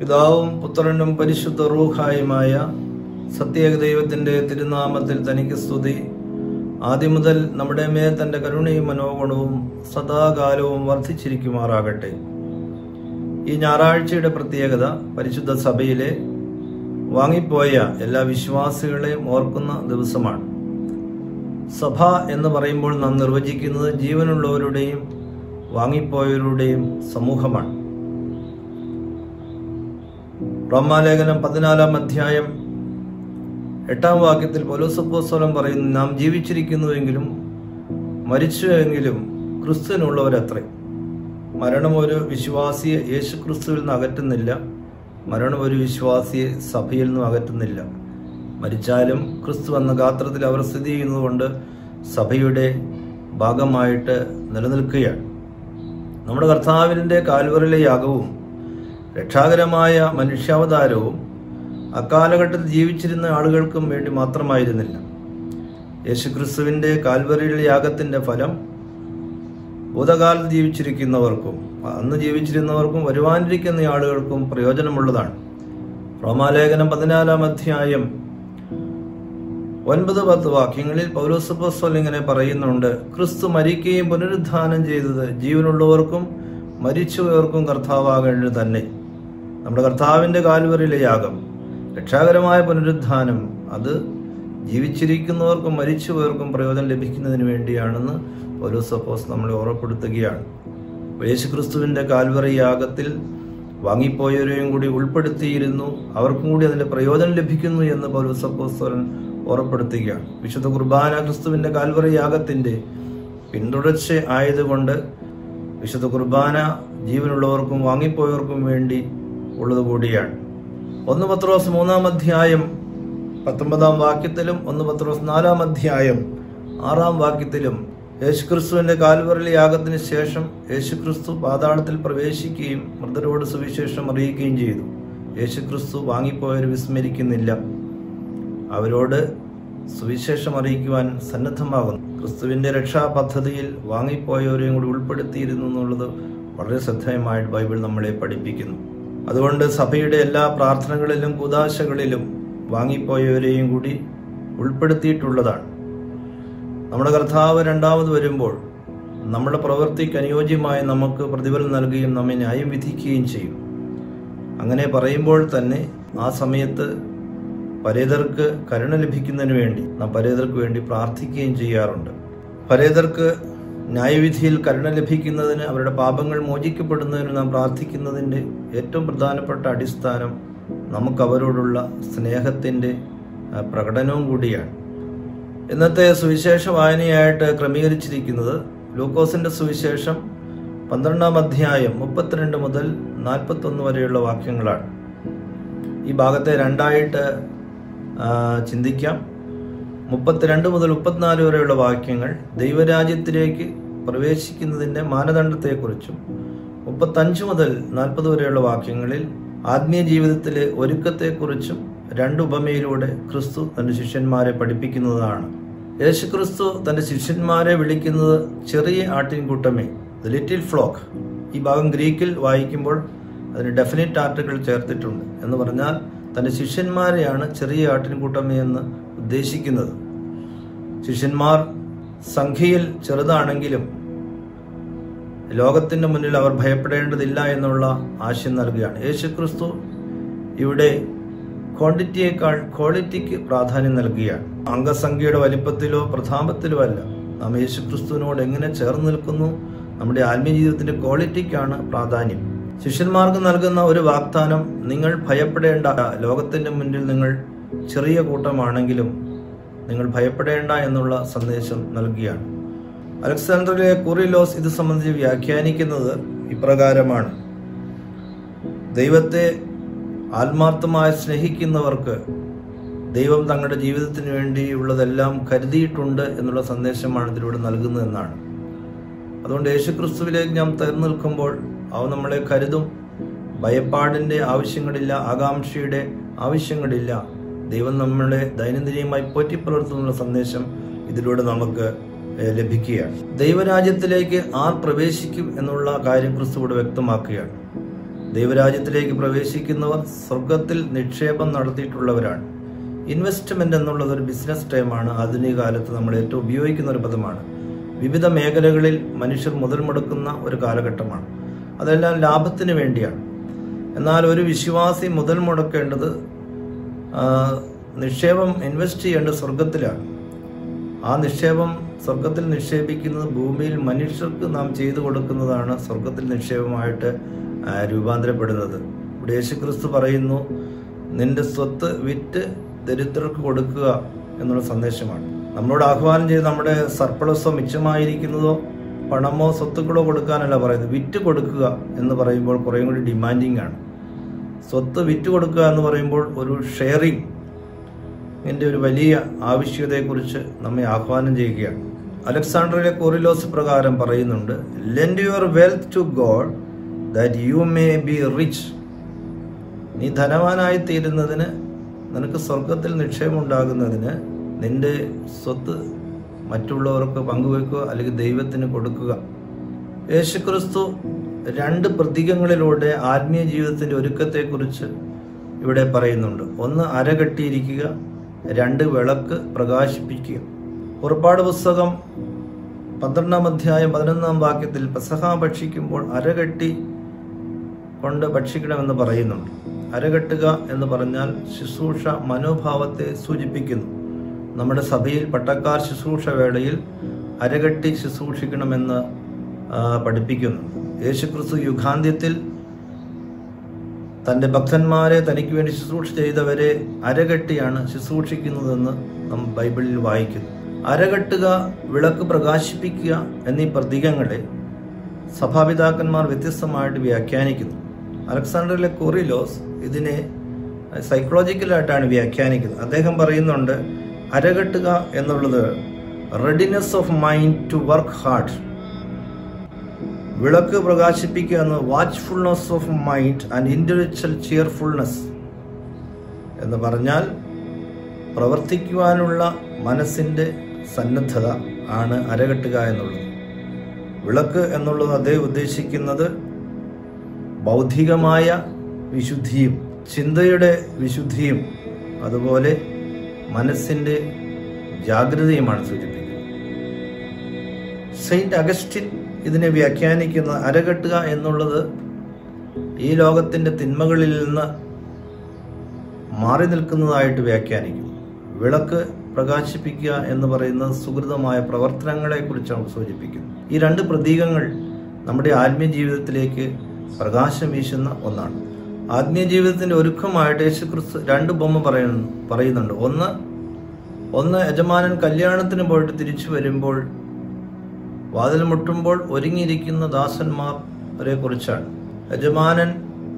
പിതാവും പുത്രനും പരിശുദ്ധ റൂഹായുമായ സത്യേക ദൈവത്തിന്റെ തിരുനാമത്തിൽ തനിക്ക് സ്തുതി ആദ്യം മുതൽ നമ്മുടെ മേൽ തന്റെ കരുണയും മനോഗുണവും സദാകാലവും വർദ്ധിച്ചിരിക്കുമാറാകട്ടെ ഈ ഞായറാഴ്ചയുടെ പ്രത്യേകത പരിശുദ്ധ സഭയിലെ വാങ്ങിപ്പോയ എല്ലാ വിശ്വാസികളെയും ഓർക്കുന്ന ദിവസമാണ് സഭ എന്ന് പറയുമ്പോൾ നാം നിർവചിക്കുന്നത് ജീവനുള്ളവരുടെയും വാങ്ങിപ്പോയവരുടെയും സമൂഹമാണ് റോമാലേഖനം പതിനാലാം അധ്യായം എട്ടാം വാക്യത്തിൽ പൗലോസപ്പോസ്തലൻ പറയുന്നു നാം ജീവിച്ചിരിക്കുന്നുവെങ്കിലും മരിച്ചുവെങ്കിലും ക്രിസ്തുവിനുള്ളവരത്രേ മരണം ഒരു വിശ്വാസിയെ യേശു ക്രിസ്തുവിൽ നിന്ന് അകറ്റുന്നില്ല മരണം ഒരു വിശ്വാസിയെ സഭയിൽ നിന്നും അകറ്റുന്നില്ല മരിച്ചാലും ക്രിസ്തു എന്ന ഗാത്രത്തിൽ അവർ സ്ഥിതി ചെയ്യുന്നതുകൊണ്ട് സഭയുടെ ഭാഗമായിട്ട് നിലനിൽക്കുകയാണ് നമ്മുടെ കർത്താവിൻ്റെ കാൽവറിലെ യാഗവും രക്ഷാകരമായ മനുഷ്യാവതാരവും അക്കാലഘട്ടത്തിൽ ജീവിച്ചിരുന്ന ആളുകൾക്കും വേണ്ടി മാത്രമായിരുന്നില്ല യേശുക്രിസ്തുവിന്റെ കാൽവറിയിലെ യാഗത്തിന്റെ ഫലം ഭൂതകാലത്ത് ജീവിച്ചിരിക്കുന്നവർക്കും അന്ന് ജീവിച്ചിരുന്നവർക്കും വരുവാനിരിക്കുന്ന ആളുകൾക്കും പ്രയോജനമുള്ളതാണ് റോമാലേഖനം പതിനാലാം അധ്യായം ഒൻപത് പത്ത് വാക്യങ്ങളിൽ പൗലോസപ്പോസ്തലൻ ഇങ്ങനെ പറയുന്നുണ്ട് ക്രിസ്തു മരിക്കുകയും പുനരുദ്ധാനം ചെയ്തത് ജീവനുള്ളവർക്കും മരിച്ചുപോയവർക്കും കർത്താവാകേണ്ടത് തന്നെ നമ്മുടെ കർത്താവിന്റെ കാൽവറിയിലെ യാഗം രക്ഷാകരമായ പുനരുദ്ധാനം അത് ജീവിച്ചിരിക്കുന്നവർക്കും മരിച്ചുപോയവർക്കും പ്രയോജനം ലഭിക്കുന്നതിന് വേണ്ടിയാണെന്ന് പൗലോസപ്പോസ് നമ്മളെ ഓർമ്മപ്പെടുത്തുകയാണ് യേശുക്രിസ്തുവിന്റെ കാൽവറി യാഗത്തിൽ വാങ്ങിപ്പോയവരെയും കൂടി ഉൾപ്പെടുത്തിയിരുന്നു അവർക്കും കൂടി അതിന്റെ പ്രയോജനം ലഭിക്കുന്നു എന്ന് പൗലോസപ്പോസ്തലൻ ഓർമ്മപ്പെടുത്തുകയാണ് വിശുദ്ധ കുർബാന ക്രിസ്തുവിന്റെ കാൽവറി യാഗത്തിന്റെ പിന്തുടർച്ച ആയതുകൊണ്ട് വിശുദ്ധ കുർബാന ജീവനുള്ളവർക്കും വാങ്ങിപ്പോയവർക്കും വേണ്ടി ഉള്ളത് കൂടിയാണ് ഒന്ന് പത്രോസ് മൂന്നാം അധ്യായം പത്തൊമ്പതാം വാക്യത്തിലും ഒന്ന് പത്രോസ് നാലാം അധ്യായം ആറാം വാക്യത്തിലും യേശുക്രിസ്തുവിന്റെ കാൽവറിലെ യാഗത്തിന് ശേഷം യേശുക്രിസ്തു പാതാളത്തിൽ പ്രവേശിക്കുകയും മൃതരോട് സുവിശേഷം അറിയിക്കുകയും ചെയ്തു യേശുക്രിസ്തു വാങ്ങിപ്പോയവർ വിസ്മരിക്കുന്നില്ല അവരോട് സുവിശേഷം അറിയിക്കുവാൻ സന്നദ്ധമാകുന്നു ക്രിസ്തുവിന്റെ രക്ഷാ പദ്ധതിയിൽ വാങ്ങിപ്പോയവരെയും കൂടി ഉൾപ്പെടുത്തിയിരുന്നു എന്നുള്ളത് വളരെ ശ്രദ്ധേയമായിട്ട് ബൈബിൾ നമ്മളെ പഠിപ്പിക്കുന്നു അതുകൊണ്ട് സഭയുടെ എല്ലാ പ്രാർത്ഥനകളിലും കുതാശകളിലും വാങ്ങിപ്പോയവരെയും കൂടി ഉൾപ്പെടുത്തിയിട്ടുള്ളതാണ് നമ്മുടെ കർത്താവ് രണ്ടാമത് വരുമ്പോൾ നമ്മുടെ പ്രവൃത്തിക്ക് അനുയോജ്യമായി നമുക്ക് പ്രതിഫലം നൽകുകയും നമ്മെ ന്യായം വിധിക്കുകയും ചെയ്യും അങ്ങനെ പറയുമ്പോൾ തന്നെ ആ സമയത്ത് പരേതർക്ക് കരുണ ലഭിക്കുന്നതിന് വേണ്ടി നാം പരേതർക്ക് വേണ്ടി പ്രാർത്ഥിക്കുകയും ചെയ്യാറുണ്ട് പരേതർക്ക് ന്യായവിധിയിൽ കരുണ ലഭിക്കുന്നതിന് അവരുടെ പാപങ്ങൾ മോചിക്കപ്പെടുന്നതിന് നാം പ്രാർത്ഥിക്കുന്നതിൻ്റെ ഏറ്റവും പ്രധാനപ്പെട്ട അടിസ്ഥാനം നമുക്ക് അവരോടുള്ള സ്നേഹത്തിൻ്റെ പ്രകടനവും കൂടിയാണ് ഇന്നത്തെ സുവിശേഷ വായനയായിട്ട് ക്രമീകരിച്ചിരിക്കുന്നത് ലൂക്കോസിന്റെ സുവിശേഷം പന്ത്രണ്ടാം അധ്യായം മുപ്പത്തിരണ്ട് മുതൽ നാൽപ്പത്തൊന്ന് വരെയുള്ള വാക്യങ്ങളാണ് ഈ ഭാഗത്തെ രണ്ടായിട്ട് ചിന്തിക്കാം മുപ്പത്തിരണ്ട് മുതൽ മുപ്പത്തിനാല് വരെയുള്ള വാക്യങ്ങൾ ദൈവരാജ്യത്തിലേക്ക് പ്രവേശിക്കുന്നതിൻ്റെ മാനദണ്ഡത്തെക്കുറിച്ചും മുപ്പത്തഞ്ച് മുതൽ നാൽപ്പത് വരെയുള്ള വാക്യങ്ങളിൽ ആത്മീയ ജീവിതത്തിലെ ഒരുക്കത്തെക്കുറിച്ചും രണ്ട് ഉപമയിലൂടെ ക്രിസ്തു തന്റെ ശിഷ്യന്മാരെ പഠിപ്പിക്കുന്നതാണ് യേശു ക്രിസ്തു തന്റെ ശിഷ്യന്മാരെ വിളിക്കുന്നത് ചെറിയ ആട്ടിൻകൂട്ടമേ ദ ലിറ്റിൽ ഫ്ലോക്ക് ഈ ഭാഗം ഗ്രീക്കിൽ വായിക്കുമ്പോൾ അതിന് ഡെഫിനിറ്റ് ആർട്ടുകൾ ചേർത്തിട്ടുണ്ട് എന്ന് പറഞ്ഞാൽ തന്റെ ശിഷ്യന്മാരെയാണ് ചെറിയ ആട്ടിൻകൂട്ടമേ എന്ന് ഉദ്ദേശിക്കുന്നത് ശിഷ്യന്മാർ സംഖ്യയിൽ ചെറുതാണെങ്കിലും ലോകത്തിന്റെ മുന്നിൽ അവർ ഭയപ്പെടേണ്ടതില്ല എന്നുള്ള ആശയം നൽകുകയാണ് യേശുക്രിസ്തു ഇവിടെ ക്വാണ്ടിറ്റിയേക്കാൾ ക്വാളിറ്റിക്ക് പ്രാധാന്യം നൽകുകയാണ് അംഗസംഖ്യയുടെ വലിപ്പത്തിലോ പ്രധാപത്തിലോ അല്ല നാം യേശുക്രിസ്തുവിനോട് എങ്ങനെ ചേർന്ന് നിൽക്കുന്നു നമ്മുടെ ആത്മീയ ജീവിതത്തിന്റെ ക്വാളിറ്റിക്കാണ് പ്രാധാന്യം ശിഷ്യന്മാർക്ക് നൽകുന്ന ഒരു വാഗ്ദാനം നിങ്ങൾ ഭയപ്പെടേണ്ട ലോകത്തിന്റെ മുന്നിൽ നിങ്ങൾ ചെറിയ കൂട്ടമാണെങ്കിലും നിങ്ങൾ ഭയപ്പെടേണ്ട എന്നുള്ള സന്ദേശം നൽകുകയാണ് അലക്സാണ്ടറിലെ കുറിലോസ് ഇത് സംബന്ധിച്ച് വ്യാഖ്യാനിക്കുന്നത് ഇപ്രകാരമാണ് ദൈവത്തെ ആത്മാർത്ഥമായി സ്നേഹിക്കുന്നവർക്ക് ദൈവം തങ്ങളുടെ ജീവിതത്തിന് വേണ്ടിയുള്ളതെല്ലാം കരുതിയിട്ടുണ്ട് എന്നുള്ള സന്ദേശമാണ് ഇതിലൂടെ നൽകുന്നതെന്നാണ് അതുകൊണ്ട് യേശുക്രിസ്തുവിലേക്ക് നാം തേർന്നു നിൽക്കുമ്പോൾ അവ നമ്മളെ കരുതും ഭയപ്പാടിന്റെ ആവശ്യങ്ങളില്ല ആകാംക്ഷയുടെ ആവശ്യങ്ങളില്ല ദൈവം നമ്മളെ ദൈനംദിനമായി പോറ്റിപ്പുലർത്തുന്നുള്ള സന്ദേശം ഇതിലൂടെ നമുക്ക് ഏഹ്, ലഭിക്കുകയാണ് ദൈവരാജ്യത്തിലേക്ക് ആർ പ്രവേശിക്കും എന്നുള്ള കാര്യം ക്രിസ്തു ഇവിടെ വ്യക്തമാക്കുകയാണ് ദൈവരാജ്യത്തിലേക്ക് പ്രവേശിക്കുന്നവർ സ്വർഗത്തിൽ നിക്ഷേപം നടത്തിയിട്ടുള്ളവരാണ് ഇൻവെസ്റ്റ്മെന്റ് എന്നുള്ളത് ഒരു ബിസിനസ് ടൈമാണ് ആധുനിക കാലത്ത് നമ്മൾ ഏറ്റവും ഉപയോഗിക്കുന്ന ഒരു പദമാണ് വിവിധ മേഖലകളിൽ മനുഷ്യർ മുതൽ മുടക്കുന്ന ഒരു കാലഘട്ടമാണ് അതെല്ലാം ലാഭത്തിന് വേണ്ടിയാണ് എന്നാൽ ഒരു വിശ്വാസി മുതൽ മുടക്കേണ്ടത് ആ, നിക്ഷേപം ഇൻവെസ്റ്റ് ചെയ്യേണ്ടത് സ്വർഗത്തിലാണ് ആ നിക്ഷേപം സ്വർഗത്തിൽ നിക്ഷേപിക്കുന്നത് ഭൂമിയിൽ മനുഷ്യർക്ക് നാം ചെയ്തു കൊടുക്കുന്നതാണ് സ്വർഗത്തിൽ നിക്ഷേപമായിട്ട് ആ, രൂപാന്തരപ്പെടുന്നത് ഇവിടെ യേശുക്രിസ്തു പറയുന്നു നിന്റെ സ്വത്ത് വിറ്റ് ദരിദ്രർക്ക് കൊടുക്കുക എന്നുള്ള സന്ദേശമാണ് നമ്മളോട് ആഹ്വാനം ചെയ്ത് നമ്മുടെ സർപ്ലസോ മിച്ചമായിരിക്കുന്നതോ പണമോ സ്വത്തുക്കളോ കൊടുക്കാനല്ല പറയുന്നത് വിറ്റ് കൊടുക്കുക എന്ന് പറയുമ്പോൾ കുറേ കൂടി ഡിമാൻഡിങ് ആണ് സ്വത്ത് വിറ്റ് കൊടുക്കുക എന്ന് പറയുമ്പോൾ ഒരു ഷെയറിംഗ് എൻ്റെ ഒരു വലിയ ആവശ്യകതയെക്കുറിച്ച് നമ്മെ ആഹ്വാനം ചെയ്യുകയാണ് അലക്സാണ്ടറിലെ കോറിലോസ് പ്രകാരം പറയുന്നുണ്ട് lend your wealth to God that you may be rich നീ ധനവാനായി തീരുന്നതിന് നിനക്ക് സ്വർഗത്തിൽ നിക്ഷേപമുണ്ടാകുന്നതിന് നിന്റെ സ്വത്ത് മറ്റുള്ളവർക്ക് പങ്കുവെക്കുക അല്ലെങ്കിൽ ദൈവത്തിന് കൊടുക്കുക യേശുക്രിസ്തു രണ്ട് പ്രതീകങ്ങളിലൂടെ ആത്മീയ ജീവിതത്തിന്റെ ഒരുക്കത്തെക്കുറിച്ച് ഇവിടെ പറയുന്നുണ്ട് ഒന്ന് അരകെട്ടിയിരിക്കുക രണ്ട് വിളക്ക് പ്രകാശിപ്പിക്കുക പുറപ്പാട് പുസ്തകം പന്ത്രണ്ടാം അധ്യായം പതിനൊന്നാം വാക്യത്തിൽ പെസഹ ഭക്ഷിക്കുമ്പോൾ അരകെട്ടി കൊണ്ട് ഭക്ഷിക്കണമെന്ന് പറയുന്നുണ്ട് അരകെട്ടുക എന്ന് പറഞ്ഞാൽ ശുശ്രൂഷ മനോഭാവത്തെ സൂചിപ്പിക്കുന്നു നമ്മുടെ സഭയിൽ പട്ടക്കാർ ശുശ്രൂഷ വേളയിൽ അരകെട്ടി ശുശ്രൂഷിക്കണമെന്ന് ആ, പഠിപ്പിക്കുന്നു യേശുക്രിസ്തു യുഗാന്ത്യത്തിൽ തന്റെ ഭക്തന്മാരെ തനിക്ക് വേണ്ടി ശുശ്രൂഷ ചെയ്തവരെ അരകെട്ടിയാണ് ശുശ്രൂഷിക്കുന്നതെന്ന് നാം ബൈബിളിൽ വായിക്കുന്നു അരകെട്ടുക വിളക്ക് പ്രകാശിപ്പിക്കുക എന്നീ പ്രതീകങ്ങളെ സഭാപിതാക്കന്മാർ വ്യത്യസ്തമായിട്ട് വ്യാഖ്യാനിക്കുന്നു അലക്സാണ്ടറിലെ കൊറിലോസ് ഇതിനെ സൈക്കോളജിക്കലായിട്ടാണ് വ്യാഖ്യാനിക്കുന്നത് അദ്ദേഹം പറയുന്നുണ്ട് അരകെട്ടുക എന്നുള്ളത് readiness of mind to work hard വിളക്ക് പ്രകാശിപ്പിക്കുക എന്ന് watchfulness of mind and intellectual cheerfulness എന്ന് പറഞ്ഞാൽ പ്രവർത്തിക്കുവാനുള്ള മനസ്സിൻ്റെ സന്നദ്ധത ആണ് അരകെട്ടുക എന്നുള്ളത് വിളക്ക് എന്നുള്ളത് അദ്ദേഹം ഉദ്ദേശിക്കുന്നത് ബൗദ്ധികമായ വിശുദ്ധിയും ചിന്തയുടെ വിശുദ്ധിയും അതുപോലെ മനസ്സിൻ്റെ ജാഗ്രതയുമാണ് സൂചിപ്പിക്കുന്നത് സെയിന്റ് അഗസ്റ്റിൻ ഇതിനെ വ്യാഖ്യാനിക്കുന്ന അരകെട്ടുക എന്നുള്ളത് ഈ ലോകത്തിന്റെ തിന്മകളിൽ നിന്ന് മാറി നിൽക്കുന്നതായിട്ട് വ്യാഖ്യാനിക്കുന്നു വിളക്ക് പ്രകാശിപ്പിക്കുക എന്ന് പറയുന്നത് സുഹൃതമായ പ്രവർത്തനങ്ങളെ കുറിച്ചാണ് സൂചിപ്പിക്കുന്നത് ഈ രണ്ട് പ്രതീകങ്ങൾ നമ്മുടെ ആത്മീയ ജീവിതത്തിലേക്ക് പ്രകാശം വീശുന്ന ഒന്നാണ് ആത്മീയ ജീവിതത്തിന്റെ ഒരുക്കമായിട്ട് യേശുക്രിസ്തു രണ്ട് ബൊമ്മ പറയുന്നു പറയുന്നുണ്ട് ഒന്ന് ഒന്ന് യജമാനൻ കല്യാണത്തിന് പോയിട്ട് തിരിച്ചു വരുമ്പോൾ വാതിൽ മുട്ടുമ്പോൾ ഒരുങ്ങിയിരിക്കുന്ന ദാസന്മാരെ കുറിച്ചാണ് യജമാനൻ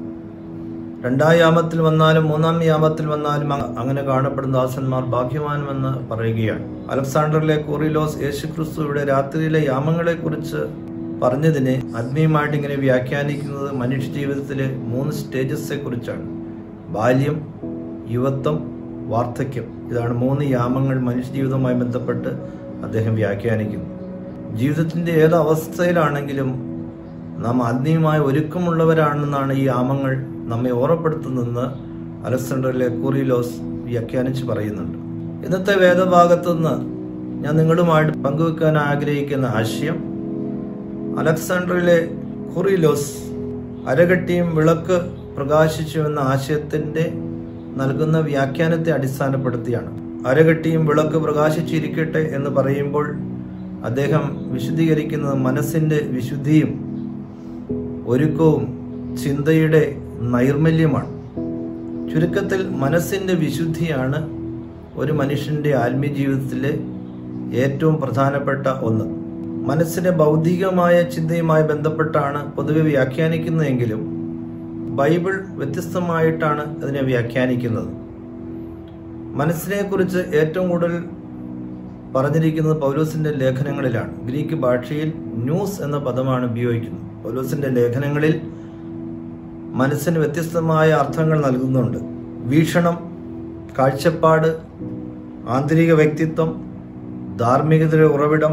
രണ്ടാം യാമത്തിൽ വന്നാലും മൂന്നാം യാമത്തിൽ വന്നാലും അ- അങ്ങനെ കാണപ്പെടുന്ന ദാസന്മാർ ഭാഗ്യവാനുമെന്ന് പറയുകയാണ് അലക്സാണ്ടറിലെ കോറിലോസ് യേശുക്രിസ്തുവിടെ രാത്രിയിലെ യാമങ്ങളെ കുറിച്ച് പറഞ്ഞതിനെ ആത്മീയമായിട്ട് ഇങ്ങനെ വ്യാഖ്യാനിക്കുന്നത് മനുഷ്യ ജീവിതത്തിലെ മൂന്ന് സ്റ്റേജസെ കുറിച്ചാണ് ബാല്യം യുവത്വം വാർദ്ധക്യം ഇതാണ് മൂന്ന് യാമങ്ങൾ മനുഷ്യ ജീവിതവുമായി ബന്ധപ്പെട്ട് അദ്ദേഹം വ്യാഖ്യാനിക്കുന്നു ജീവിതത്തിന്റെ ഏത് അവസ്ഥയിലാണെങ്കിലും നാം ആത്മീയമായ ഒരുക്കമുള്ളവരാണെന്നാണ് ഈ യാമങ്ങൾ നമ്മെ ഓർമ്മപ്പെടുത്തുന്നതെന്ന് അലക്സാണ്ടറിലെ കൂറിലോസ് വ്യാഖ്യാനിച്ച് പറയുന്നുണ്ട് ഇന്നത്തെ വേദഭാഗത്തുനിന്ന് ഞാൻ നിങ്ങളുമായിട്ട് പങ്കുവെക്കാൻ ആഗ്രഹിക്കുന്ന ആശയം അലക്സാണ്ടറിലെ കുറിലോസ് അരകട്ടിയും വിളക്ക് പ്രകാശിച്ചു എന്ന ആശയത്തിന്റെ നൽകുന്ന വ്യാഖ്യാനത്തെ അടിസ്ഥാനപ്പെടുത്തിയാണ് അരകട്ടിയും വിളക്ക് പ്രകാശിച്ചിരിക്കട്ടെ എന്ന് പറയുമ്പോൾ അദ്ദേഹം വിശദീകരിക്കുന്നത് മനസ്സിന്റെ വിശുദ്ധിയും ഒരുക്കവും ചിന്തയുടെ നൈർമല്യമാണ് ചുരുക്കത്തിൽ മനസ്സിന്റെ വിശുദ്ധിയാണ് ഒരു മനുഷ്യന്റെ ആത്മീയ ജീവിതത്തിലെ ഏറ്റവും പ്രധാനപ്പെട്ട ഒന്ന് മനസ്സിന്റെ ഭൗതികമായ ചിന്തയുമായി ബന്ധപ്പെട്ടാണ് പൊതുവെ വ്യാഖ്യാനിക്കുന്നതെങ്കിലും ബൈബിൾ വ്യത്യസ്തമായിട്ടാണ് അതിനെ വ്യാഖ്യാനിക്കുന്നത് മനസ്സിനെ കുറിച്ച് ഏറ്റവും കൂടുതൽ പറഞ്ഞിരിക്കുന്നത് പൗലോസിന്റെ ലേഖനങ്ങളിലാണ് ഗ്രീക്ക് ഭാഷയിൽ ന്യൂസ് എന്ന പദമാണ് ഉപയോഗിക്കുന്നത് പൗലോസിന്റെ ലേഖനങ്ങളിൽ മനസ്സിന് വ്യത്യസ്തമായ അർത്ഥങ്ങൾ നൽകുന്നുണ്ട് വീക്ഷണം കാഴ്ചപ്പാട് ആന്തരിക വ്യക്തിത്വം ധാർമ്മികതയുടെ ഉറവിടം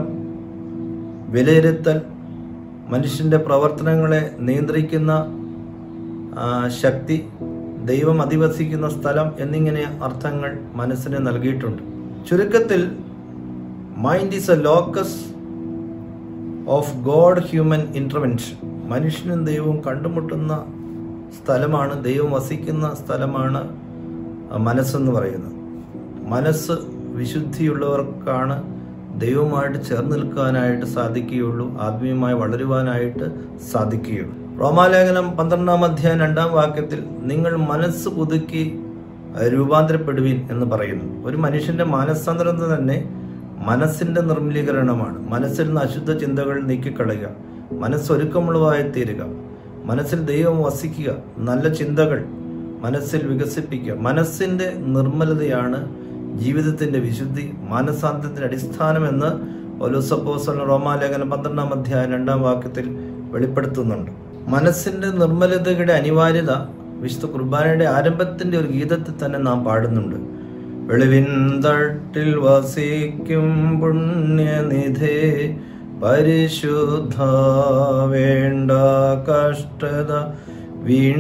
വിലയിരുത്തൽ മനുഷ്യന്റെ പ്രവർത്തനങ്ങളെ നിയന്ത്രിക്കുന്ന ആ, ശക്തി ദൈവം അധിവസിക്കുന്ന സ്ഥലം എന്നിങ്ങനെ അർത്ഥങ്ങൾ മനസ്സിന് നൽകിയിട്ടുണ്ട് ചുരുക്കത്തിൽ mind is a locus of God human intervention മനുഷ്യനും ദൈവവും കണ്ടുമുട്ടുന്ന സ്ഥലമാണ് ദൈവം വസിക്കുന്ന സ്ഥലമാണ് മനസ്സെന്ന് പറയുന്നത് മനസ്സ് വിശുദ്ധിയുള്ളവർക്കാണ് ദൈവവുമായിട്ട് ചേർന്ന് നിൽക്കാനായിട്ട് സാധിക്കുകയുള്ളൂ ആത്മീയമായി വളരുവാനായിട്ട് സാധിക്കുകയുള്ളൂ റോമാലേഖനം പന്ത്രണ്ടാം അധ്യായം രണ്ടാം വാക്യത്തിൽ നിങ്ങൾ മനസ്സ് പുതുക്കി രൂപാന്തരപ്പെടുവിൻ എന്ന് പറയുന്നു ഒരു മനുഷ്യന്റെ മാനസാന്തരം തന്നെ മനസ്സിന്റെ നിർമ്മലീകരണമാണ് മനസ്സിൽ നിന്ന് അശുദ്ധ ചിന്തകൾ നീക്കിക്കളയുക മനസ്സൊരുക്കമുള്ളതായി തീരുക മനസ്സിൽ ദൈവം വസിക്കുക നല്ല ചിന്തകൾ മനസ്സിൽ വികസിപ്പിക്കുക മനസ്സിന്റെ നിർമ്മലതയാണ് ജീവിതത്തിന്റെ വിശുദ്ധി മാനസാന്തരത്തിന്റെ അടിസ്ഥാനമെന്ന് ഒലുസപ്പോസൽ റോമാലേഖനം പന്ത്രണ്ടാം അധ്യായം രണ്ടാം വാക്യത്തിൽ വെളിപ്പെടുത്തുന്നുണ്ട് മനസ്സിന്റെ നിർമ്മലതയുടെ അനിവാര്യത വിശുദ്ധ കുർബാനയുടെ ആരംഭത്തിന്റെ ഒരു ഗീതത്തിൽ തന്നെ നാം പാടുന്നുണ്ട് വെളിവിൻ തട്ടിൽ വസിക്കും പുണ്യനിധേ പരിശുദ്ധ വേണ്ട കഷ്ടത വീൺ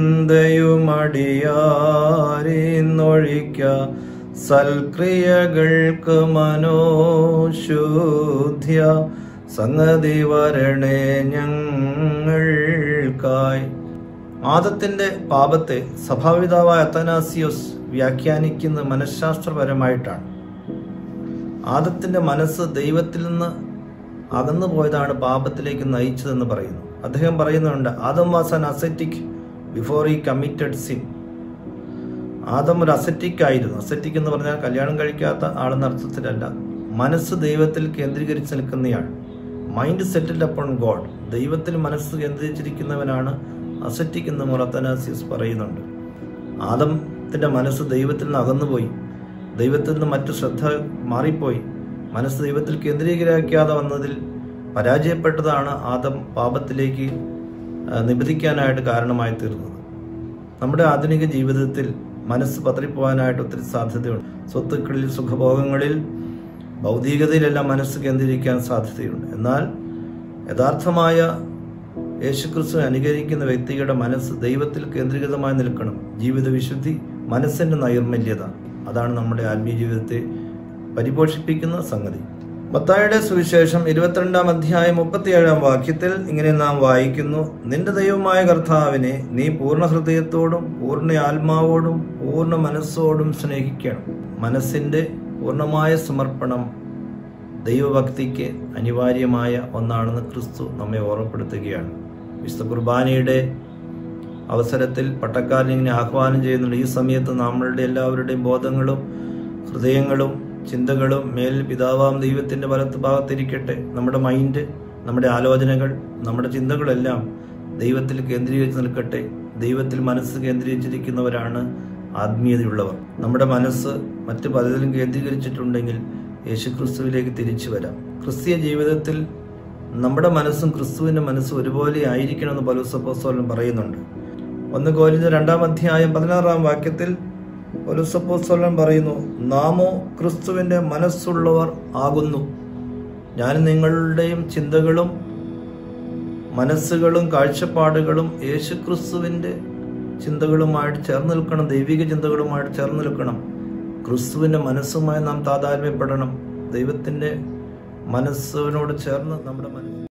ചിന്തയുമടിയാരിന്നൊഴിക്ക സൽക്രിയകൾക്ക് മനോശുദ്ധ്യ സംഗതി വരണേ ഞങ്ങൾക്കായി ആദത്തിന്റെ പാപത്തെ സഭാപിതാവായ അത്തനാസിയോസ് വ്യാഖ്യാനിക്കുന്ന മനഃശാസ്ത്രപരമായിട്ടാണ് ആദത്തിന്റെ മനസ്സ് ദൈവത്തിൽ നിന്ന് അകന്നു പോയതാണ് പാപത്തിലേക്ക് നയിച്ചതെന്ന് പറയുന്നു അദ്ദേഹം പറയുന്നുണ്ട് Adam was an ascetic before he committed sin Adam ഒരു അസറ്റിക് ആയിരുന്നു അസറ്റിക് എന്ന് പറഞ്ഞാൽ കല്യാണം കഴിക്കാത്ത ആളെന്ന അർത്ഥത്തിലല്ല മനസ്സ് ദൈവത്തിൽ കേന്ദ്രീകരിച്ച് നിൽക്കുന്നയാൾ മൈൻഡ് സെറ്റിൽഡ് അപ്പോൺ ഗോഡ് ദൈവത്തിൽ മനസ്സ് കേന്ദ്രീകരിച്ചിരിക്കുന്നവനാണ് അസറ്റിക് എന്ന് മൊറത്തനാസിയസ് പറയുന്നുണ്ട് ആദത്തിന്റെ മനസ്സ് ദൈവത്തിൽ നിന്ന് അകന്നുപോയി ദൈവത്തിൽ നിന്ന് മറ്റു ശ്രദ്ധ മാറിപ്പോയി മനസ്സ് ദൈവത്തിൽ കേന്ദ്രീകരിക്കാതെ വന്നതിൽ പരാജയപ്പെട്ടതാണ് ആദം പാപത്തിലേക്ക് ആ, നിബന്ധിക്കാനായിട്ട് കാരണമായി തീർന്നത് നമ്മുടെ ആധുനിക ജീവിതത്തിൽ മനസ്സ് പതറിപ്പോകാനായിട്ട് ഒത്തിരി സാധ്യതയുണ്ട് സ്വത്തുക്കളിൽ സുഖഭോഗങ്ങളിൽ ഭൗതികതയിലെല്ലാം മനസ്സ് കേന്ദ്രീകരിക്കാൻ സാധ്യതയുണ്ട് എന്നാൽ യഥാർത്ഥമായ യേശുക്രിസ്തു അനുകരിക്കുന്ന വ്യക്തിയുടെ മനസ്സ് ദൈവത്തിൽ കേന്ദ്രീകൃതമായി നിൽക്കണം ജീവിത വിശുദ്ധി മനസ്സിന്റെ നൈർമല്യത അതാണ് നമ്മുടെ ആത്മീയ ജീവിതത്തെ പരിപോഷിപ്പിക്കുന്ന സംഗതി മത്തായുടെ സുവിശേഷം ഇരുപത്തിരണ്ടാം അധ്യായം മുപ്പത്തിയേഴാം വാക്യത്തിൽ ഇങ്ങനെ നാം വായിക്കുന്നു നിന്റെ ദൈവമായ കർത്താവിനെ നീ പൂർണ്ണ ഹൃദയത്തോടും പൂർണ്ണ ആത്മാവോടും പൂർണ്ണ മനസ്സോടും സ്നേഹിക്കണം മനസ്സിന്റെ പൂർണ്ണമായ സമർപ്പണം ദൈവഭക്തിക്ക് അനിവാര്യമായ ഒന്നാണെന്ന് ക്രിസ്തു നമ്മെ ഓർമ്മപ്പെടുത്തുകയാണ് വിശുദ്ധ കുർബാനയുടെ അവസരത്തിൽ പട്ടക്കാരൻ ഇങ്ങനെ ആഹ്വാനം ചെയ്യുന്നുണ്ട് ഈ സമയത്ത് നമ്മളുടെ എല്ലാവരുടെയും ബോധങ്ങളും ഹൃദയങ്ങളും ചിന്തകളും മേൽ പിതാവാം ദൈവത്തിന്റെ വലത്ത് ഭാഗത്തിരിക്കട്ടെ നമ്മുടെ മൈൻഡ് നമ്മുടെ ആലോചനകൾ നമ്മുടെ ചിന്തകളെല്ലാം ദൈവത്തിൽ കേന്ദ്രീകരിച്ച് നിൽക്കട്ടെ ദൈവത്തിൽ മനസ്സ് കേന്ദ്രീകരിച്ചിരിക്കുന്നവരാണ് ആത്മീയതയുള്ളവർ നമ്മുടെ മനസ്സ് മറ്റു പലതിലും കേന്ദ്രീകരിച്ചിട്ടുണ്ടെങ്കിൽ യേശുക്രിസ്തുവിലേക്ക് തിരിച്ചു വരാം ക്രിസ്തീയ ജീവിതത്തിൽ നമ്മുടെ മനസ്സും ക്രിസ്തുവിന്റെ മനസ്സും ഒരുപോലെ ആയിരിക്കണമെന്ന് പൗലോസപ്പോസ്തലൻ പറയുന്നുണ്ട് ഒന്ന് കോലിന്റെ രണ്ടാം അധ്യായം പതിനാറാം വാക്യത്തിൽ പൗലോസപ്പോസ്തലൻ പറയുന്നു നാമോ ക്രിസ്തുവിന്റെ മനസ്സുള്ളവർ ആകുന്നു ഞാൻ നിങ്ങളുടെയും ചിന്തകളും മനസ്സുകളും കാഴ്ചപ്പാടുകളും യേശുക്രിസ്തുവിന്റെ ചിന്തകളുമായിട്ട് ചേർന്ന് നിൽക്കണം ദൈവിക ചിന്തകളുമായിട്ട് ചേർന്ന് നിൽക്കണം ക്രിസ്തുവിന്റെ മനസ്സുമായി നാം താതാത്മ്യപ്പെടണം ദൈവത്തിന്റെ മനസ്സിനോട് ചേർന്ന് നമ്മുടെ മനസ്സ്